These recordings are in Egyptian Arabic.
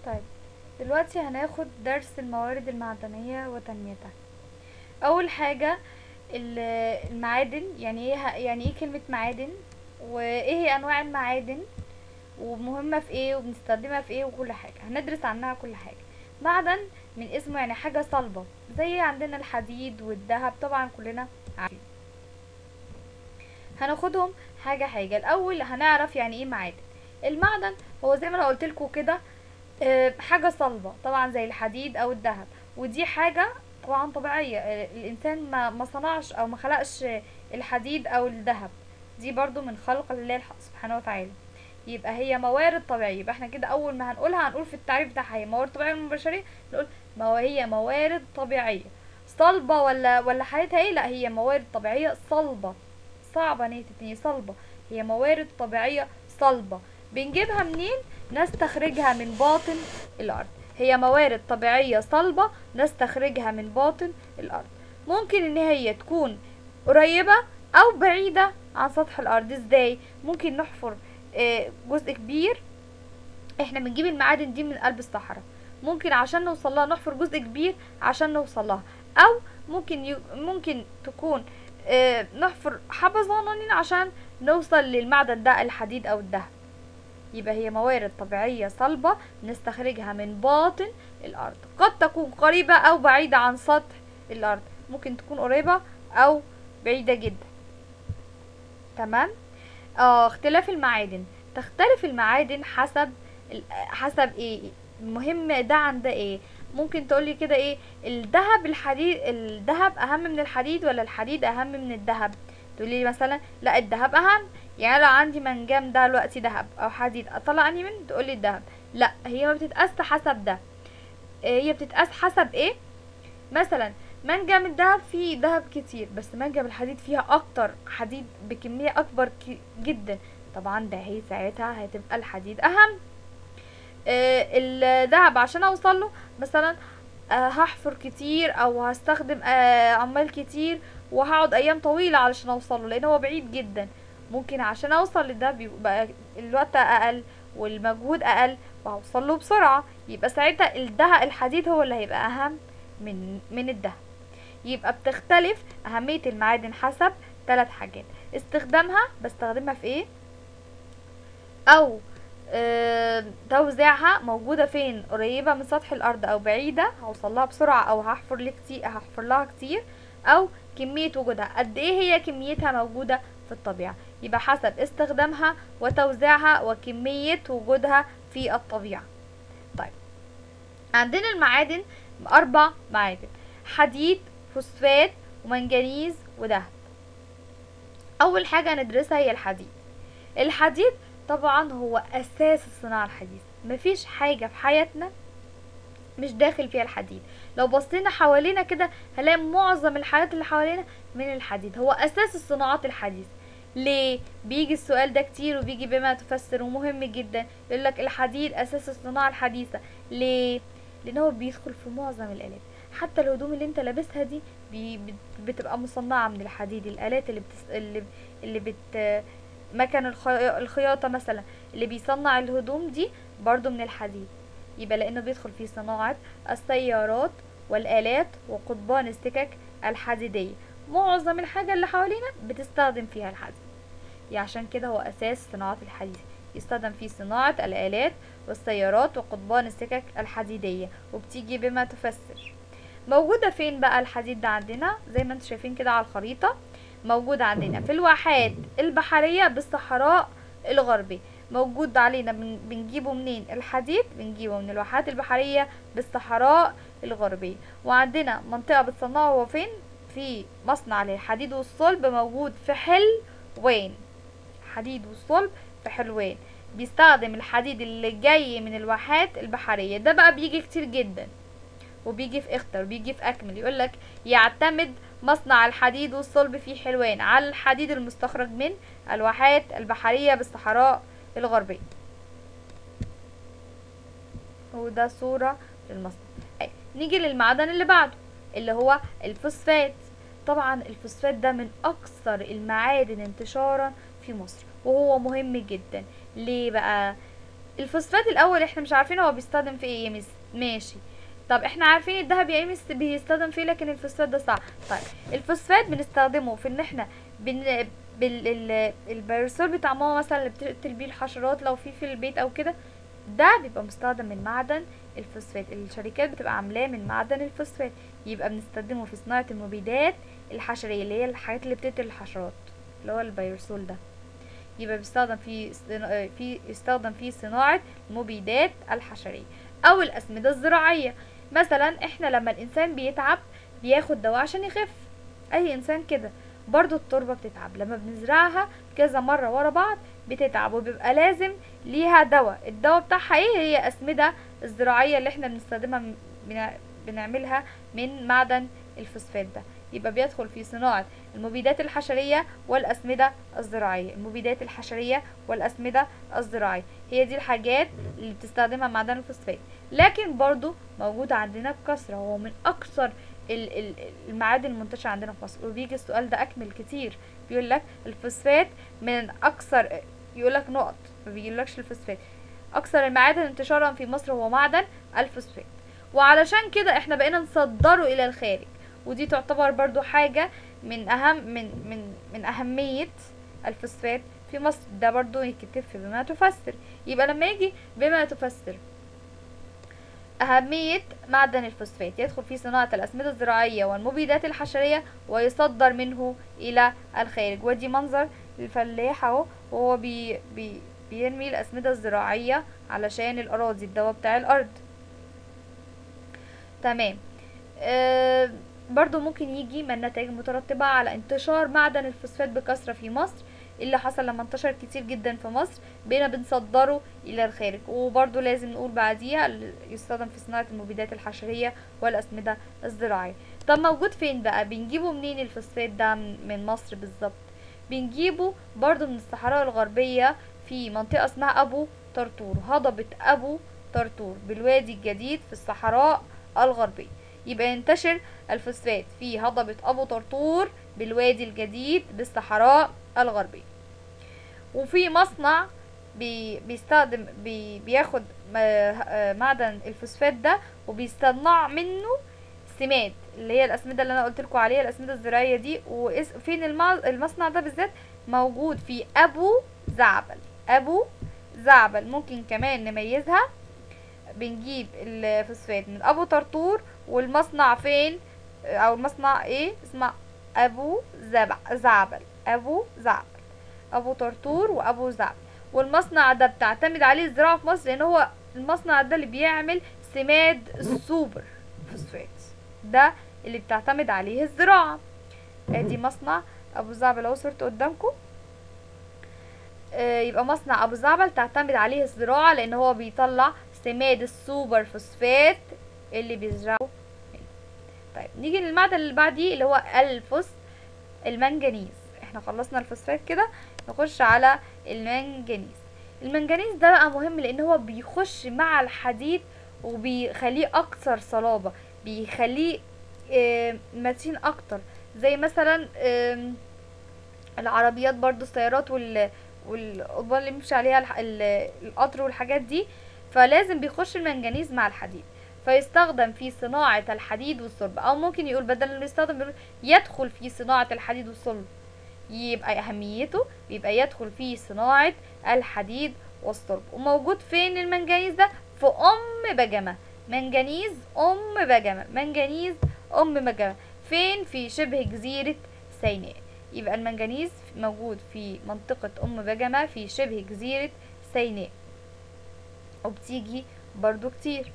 طيب دلوقتي هناخد درس الموارد المعدنية وتنميتها اول حاجة ال- المعادن يعني ايه ه- يعني ايه كلمة معادن وايه هي انواع المعادن ومهمة في ايه وبنستخدمها في ايه وكل حاجة هندرس عنها كل حاجة معدن من اسمه يعني حاجة صلبة زي عندنا الحديد والذهب طبعا كلنا عارفين هناخدهم حاجة حاجة الأول هنعرف يعني ايه معادن المعدن هو زي ما انا قلت لكم كده آه، حاجة صلبة طبعا زي الحديد أو الذهب ودي حاجة طبعا طبيعية آه، الإنسان ما ما صنعش أو ما خلقش آه، الحديد أو الذهب دي برضو من خلق الله الح- سبحانه وتعالى يبقى هي موارد طبيعية يبقى احنا كده أول ما هنقولها هنقول في التعريف بتاعها هي موارد طبيعية من البشرية نقول ما هي موارد طبيعية صلبة ولا ولا حالتها ايه لا هي موارد طبيعية صلبة صعبة ان هي تتني صلبة هي موارد طبيعية صلبة بنجيبها منين نستخرجها من باطن الأرض هي موارد طبيعية صلبة نستخرجها من باطن الأرض ممكن ان هي تكون قريبة او بعيدة عن سطح الأرض ازاي ممكن نحفر آه، جزء كبير احنا بنجيب المعادن دي من قلب الصحراء ممكن عشان نوصل لها نحفر جزء كبير عشان نوصل لها او ممكن ي... ممكن تكون آه، نحفر حبة صغننين عشان نوصل للمعدن ده الحديد او الذهب يبقى هي موارد طبيعية صلبة نستخرجها من باطن الأرض قد تكون قريبة أو بعيدة عن سطح الأرض ممكن تكون قريبة أو بعيدة جدا تمام اه اختلاف المعادن تختلف المعادن حسب ال- حسب ايه المهم ده عن ده ايه ممكن تقولي كده ايه الذهب الحديد الذهب اهم من الحديد ولا الحديد اهم من الذهب تقولي لي مثلا لا الذهب اهم يعني لو عندي منجم ده دلوقتي ذهب او حديد اطلع اني منه تقولي الذهب لا هي ما بتتقاس حسب ده إيه هي بتتقاس حسب ايه مثلا منجم الذهب فيه ذهب كتير بس منجم الحديد فيها اكتر حديد بكمية اكبر ك- جدا طبعا ده هي ساعتها هتبقى الحديد اهم آه، الذهب عشان اوصل له مثلا آه، هحفر كتير او هستخدم آه، عمال كتير وهقعد ايام طويلة علشان اوصل له لان هو بعيد جدا ممكن عشان اوصل لده بيبقى الوقت اقل والمجهود اقل وهوصل له بسرعة يبقى ساعتها الذهب الحديد هو اللي هيبقى اهم من من الذهب يبقى بتختلف اهمية المعادن حسب ثلاث حاجات استخدامها بستخدمها في ايه او آه، توزيعها موجودة فين قريبة من سطح الأرض أو بعيدة هوصل لها بسرعة أو هحفر لي كتير هحفر لها كتير أو كمية وجودها قد إيه هي كميتها موجودة في الطبيعة يبقى حسب استخدامها وتوزيعها وكمية وجودها في الطبيعة طيب عندنا المعادن أربع معادن حديد فوسفات ومنجنيز وذهب أول حاجة ندرسها هي الحديد الحديد طبعا هو اساس الصناعه الحديثه مفيش حاجه في حياتنا مش داخل فيها الحديد لو بصينا حوالينا كده هنلاقي معظم الحاجات اللي حوالينا من الحديد هو اساس الصناعات الحديثه ليه بيجي السؤال ده كتير وبيجي بما تفسر ومهم جدا يقول لك الحديد اساس الصناعه الحديثه ليه لان هو بيدخل في معظم الالات حتى الهدوم اللي انت لابسها دي بي بت- بتبقى مصنعه من الحديد الالات اللي بتس... اللي اللي بت مكن الخي- الخياطة مثلا اللي بيصنع الهدوم دي برضو من الحديد يبقى لأنه بيدخل في صناعة السيارات والآلات وقضبان السكك الحديدية معظم الحاجة اللي حوالينا بتستخدم فيها الحديد يعني عشان كده هو أساس صناعة الحديد يستخدم في صناعة الآلات والسيارات وقضبان السكك الحديدية وبتيجي بما تفسر موجودة فين بقى الحديد ده عندنا زي ما انتم شايفين كده على الخريطة موجود عندنا في الواحات البحرية بالصحراء الغربي موجود علينا بن- بنجيبه منين الحديد بنجيبه من الواحات البحرية بالصحراء الغربية وعندنا منطقة بتصنعه هو فين في مصنع للحديد والصلب موجود في حلوان حديد والصلب في حلوان بيستخدم الحديد اللي جاي من الواحات البحرية ده بقى بيجي كتير جدا وبيجي في اختر بيجي في اكمل يقول لك يعتمد مصنع الحديد والصلب في حلوان على الحديد المستخرج من الواحات البحرية بالصحراء الغربية وده صورة للمصنع أي. نيجي للمعدن اللي بعده اللي هو الفوسفات طبعا الفوسفات ده من اكثر المعادن انتشارا في مصر وهو مهم جدا ليه بقى الفوسفات الاول احنا مش عارفين هو بيستخدم في ايه يا مس ماشي طب احنا عارفين الذهب يا مس بيستخدم فيه لكن الفوسفات ده صعب طيب الفوسفات بنستخدمه في ان احنا بن بال ال- البيروسول بتاع ماما مثلا اللي بتقتل بيه الحشرات لو في في البيت او كده ده بيبقى مستخدم من معدن الفوسفات الشركات بتبقى عاملاه من معدن الفوسفات يبقى بنستخدمه في صناعة المبيدات الحشرية اللي هي الحاجات اللي بتقتل الحشرات اللي هو البيروسول ده يبقى بيستخدم في صنا- في يستخدم في صناعة المبيدات الحشرية أو الأسمدة الزراعية مثلا احنا لما الإنسان بيتعب بياخد دواء عشان يخف أي إنسان كده برضو التربة بتتعب لما بنزرعها كذا مرة ورا بعض بتتعب وبيبقى لازم ليها دواء الدواء بتاعها ايه هي أسمدة الزراعية اللي احنا بنستخدمها م- بنع- بنعملها من معدن الفوسفات ده يبقى بيدخل في صناعة المبيدات الحشرية والأسمدة الزراعية المبيدات الحشرية والأسمدة الزراعية هي دي الحاجات اللي بتستخدمها معدن الفوسفات لكن برضو موجودة عندنا بكثرة هو من أكثر ال- ال- المعادن المنتشرة عندنا في مصر وبيجي السؤال ده أكمل كتير بيقول لك الفوسفات من أكثر يقول لك نقط ما بيقولكش الفوسفات أكثر المعادن انتشارا في مصر هو معدن الفوسفات وعلشان كده احنا بقينا نصدره إلى الخارج ودي تعتبر برضو حاجة من أهم من من من أهمية الفوسفات في مصر ده برضو يكتب في بما تفسر يبقى لما يجي بما تفسر أهمية معدن الفوسفات يدخل في صناعة الأسمدة الزراعية والمبيدات الحشرية ويصدر منه إلى الخارج ودي منظر الفلاح اهو وهو بي بي بيرمي الأسمدة الزراعية علشان الأراضي الدواء بتاع الأرض تمام آه برضو ممكن يجي من النتائج المترتبة على انتشار معدن الفوسفات بكثرة في مصر اللي حصل لما انتشر كتير جدا في مصر بقينا بنصدره الى الخارج وبرضو لازم نقول بعديها ال- يستخدم في صناعة المبيدات الحشرية والأسمدة الزراعية طب موجود فين بقى بنجيبه منين الفوسفات ده من من مصر بالظبط بنجيبه برضو من الصحراء الغربية في منطقة اسمها أبو طرطور هضبة أبو طرطور بالوادي الجديد في الصحراء الغربية يبقى ينتشر الفوسفات في هضبة أبو طرطور بالوادي الجديد بالصحراء الغربية وفي مصنع بي بيستخدم بي بياخد م- آه معدن الفوسفات ده وبيصنع منه سماد اللي هي الأسمدة اللي أنا قلت لكم عليها الأسمدة الزراعية دي وفين المصنع ده بالذات موجود في أبو زعبل أبو زعبل ممكن كمان نميزها بنجيب الفوسفات من ابو طرطور والمصنع فين او المصنع ايه اسمه ابو زبع زعبل ابو زعبل ابو طرطور وابو زعبل والمصنع ده بتعتمد عليه الزراعه في مصر لان هو المصنع ده اللي بيعمل سماد السوبر فوسفات ده اللي بتعتمد عليه الزراعه ادي مصنع ابو زعبل اهو صورته قدامكم آه، يبقى مصنع ابو زعبل تعتمد عليه الزراعه لان هو بيطلع سماد السوبر فوسفات اللي بيزرعوا منه. طيب نيجي للمعدن اللي بعديه اللي هو الفوس المنجنيز احنا خلصنا الفوسفات كده نخش على المنجنيز المنجنيز ده بقى مهم لان هو بيخش مع الحديد وبيخليه اكثر صلابة بيخليه آه، متين اكتر زي مثلا آم، العربيات برضو السيارات وال والقضبان اللي بيمشي عليها الح- ال- القطر والحاجات دي فلازم بيخش المنجنيز مع الحديد فيستخدم في صناعة الحديد والصلب أو ممكن يقول بدل انه يستخدم بيقول يدخل في صناعة الحديد والصلب يبقى أهميته بيبقى يدخل في صناعة الحديد والصلب وموجود فين المنجنيز ده في أم بجمة منجنيز أم بجمة منجنيز أم بجمة فين في شبه جزيرة سيناء يبقى المنجنيز موجود في منطقة أم بجمة في شبه جزيرة سيناء وبتيجي برضو كتير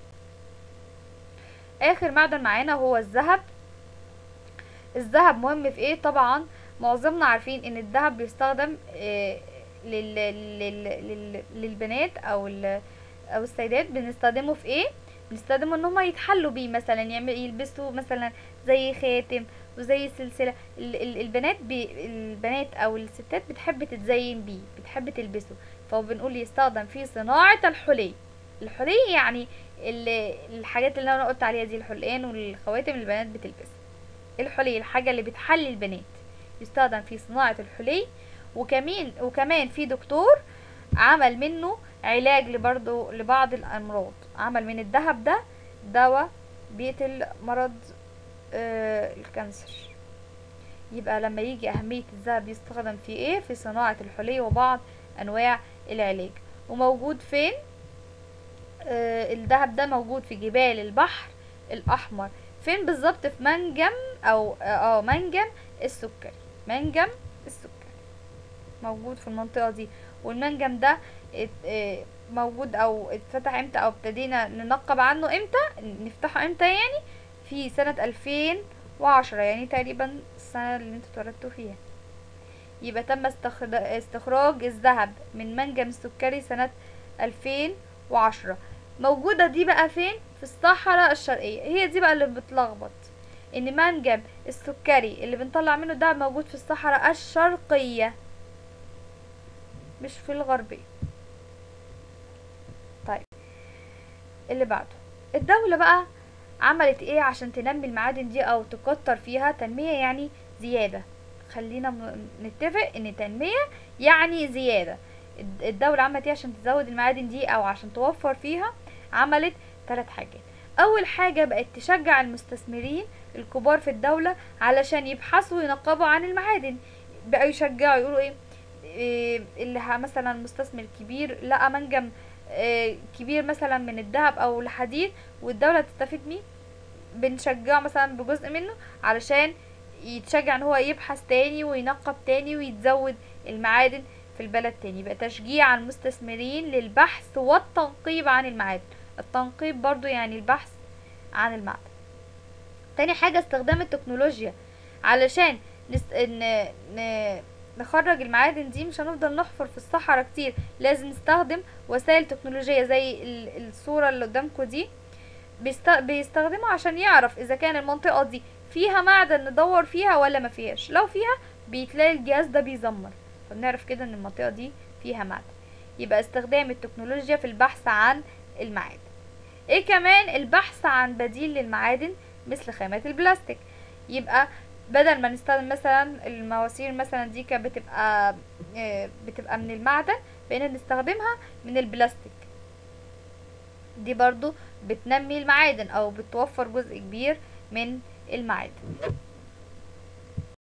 اخر معدن معانا هو الذهب الذهب مهم في ايه طبعا معظمنا عارفين ان الذهب بيستخدم آه، لل... لل... لل... للبنات او ال... او السيدات بنستخدمه في ايه بنستخدمه ان هما يتحلوا بيه مثلا يعمل يلبسوا مثلا زي خاتم وزي سلسلة ال... ال... البنات بي... البنات او الستات بتحب تتزين بيه بتحب تلبسه فبنقول يستخدم في صناعة الحلي الحلي يعني ال- الحاجات اللي انا قلت عليها دي الحلقان والخواتم اللي البنات بتلبسها الحلي الحاجة اللي بتحلي البنات يستخدم في صناعة الحلي وكمان وكمان في دكتور عمل منه علاج لبرضو لبعض الامراض عمل من الذهب ده دواء بيقتل مرض آه الكانسر يبقى لما يجي أهمية الذهب يستخدم في ايه في صناعة الحلي وبعض أنواع العلاج وموجود فين آه الذهب ده موجود في جبال البحر الأحمر فين بالظبط في منجم أو اه آه، منجم السكري منجم السكري موجود في المنطقة دي والمنجم ده ات- آه، موجود او اتفتح امتى او ابتدينا ننقب عنه امتى نفتحه امتى يعني في سنة الفين وعشرة يعني تقريبا السنة اللي انتوا اتولدتوا فيها يبقى تم استخد- استخراج الذهب من منجم السكري سنة الفين وعشرة موجودة دي بقى فين في الصحراء الشرقية هي دي بقى اللي بتلخبط ان منجم السكري اللي بنطلع منه ده موجود في الصحراء الشرقية مش في الغربية طيب اللي بعده الدولة بقى عملت ايه عشان تنمي المعادن دي او تكتر فيها تنمية يعني زيادة خلينا م- نتفق ان تنمية يعني زيادة الد- الدولة عملت ايه عشان تزود المعادن دي او عشان توفر فيها عملت ثلاث حاجات اول حاجة بقت تشجع المستثمرين الكبار في الدولة علشان يبحثوا وينقبوا عن المعادن بقوا يشجعوا يقولوا ايه إيه اللي ه- مثلا مستثمر كبير لقى منجم إيه كبير مثلا من الذهب او الحديد والدولة تستفيد بيه بنشجعه مثلا بجزء منه علشان يتشجع ان هو يبحث تاني وينقب تاني ويتزود المعادن في البلد تاني يبقى تشجيع المستثمرين للبحث والتنقيب عن المعادن التنقيب برضو يعني البحث عن المعدن تاني حاجة استخدام التكنولوجيا علشان نس... ن... ن... نخرج المعادن دي مش هنفضل نحفر في الصحراء كتير لازم نستخدم وسائل تكنولوجية زي ال- الصورة اللي قدامكم دي بيست... بيستخدموا عشان يعرف اذا كان المنطقة دي فيها معدن ندور فيها ولا ما فيهاش لو فيها بيتلاقي الجهاز ده بيزمر فبنعرف كده ان المنطقة دي فيها معدن يبقى استخدام التكنولوجيا في البحث عن المعادن ايه كمان البحث عن بديل للمعادن مثل خامات البلاستيك يبقى بدل ما نستخدم مثلا المواسير مثلا دي كانت بتبقى آه، بتبقى من المعدن بقينا نستخدمها من البلاستيك دي برضو بتنمي المعادن او بتوفر جزء كبير من المعادن